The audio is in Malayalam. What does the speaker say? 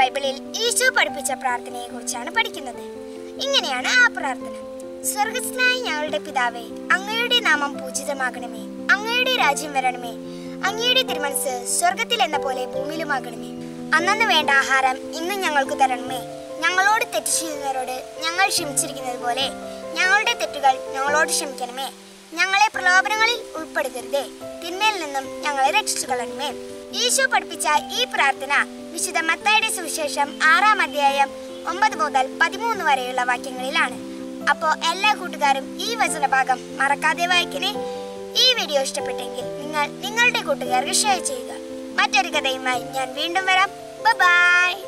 ബൈബിളിൽ ഈശോ പഠിപ്പിച്ച പ്രാർത്ഥനയെ കുറിച്ചാണ് പഠിക്കുന്നത് ഇങ്ങനെയാണ് ആ പ്രാർത്ഥന സ്വർഗസ്നായ ഞങ്ങളുടെ പിതാവേ അങ്ങയുടെ നാമം പൂജിതമാകണമേ അങ്ങയുടെ രാജ്യം വരണമേ അങ്ങയുടെ തിരുമനസ് സ്വർഗത്തിൽ എന്ന പോലെ ഭൂമിയിലുമാകണമേ അന്നന്ന് വേണ്ട ആഹാരം ഇന്ന് ഞങ്ങൾക്ക് തരണമേ ഞങ്ങളോട് തെറ്റ് ചെയ്യുന്നവരോട് ഞങ്ങൾ ക്ഷമിച്ചിരിക്കുന്നത് പോലെ ഞങ്ങളുടെ തെറ്റുകൾ ഞങ്ങളോട് ക്ഷമിക്കണമേ ഞങ്ങളെ പ്രലോഭനങ്ങളിൽ ഉൾപ്പെടുത്തരുതേ തിന്മയിൽ നിന്നും ഞങ്ങളെ രക്ഷിച്ചു കളയണമേ ഈശോ പഠിപ്പിച്ച ഈ പ്രാർത്ഥന വിശുദ്ധ മത്തായുടെ സുവിശേഷം ആറാം അധ്യായം ഒമ്പത് മുതൽ പതിമൂന്ന് വരെയുള്ള വാക്യങ്ങളിലാണ് അപ്പോ എല്ലാ കൂട്ടുകാരും ഈ വചനഭാഗം മറക്കാതെ വായിക്കണേ ഈ വീഡിയോ ഇഷ്ടപ്പെട്ടെങ്കിൽ നിങ്ങൾ നിങ്ങളുടെ കൂട്ടുകാർക്ക് ഷെയർ ചെയ്യുക മറ്റൊരു കഥയുമായി ഞാൻ വീണ്ടും വരാം ബൈ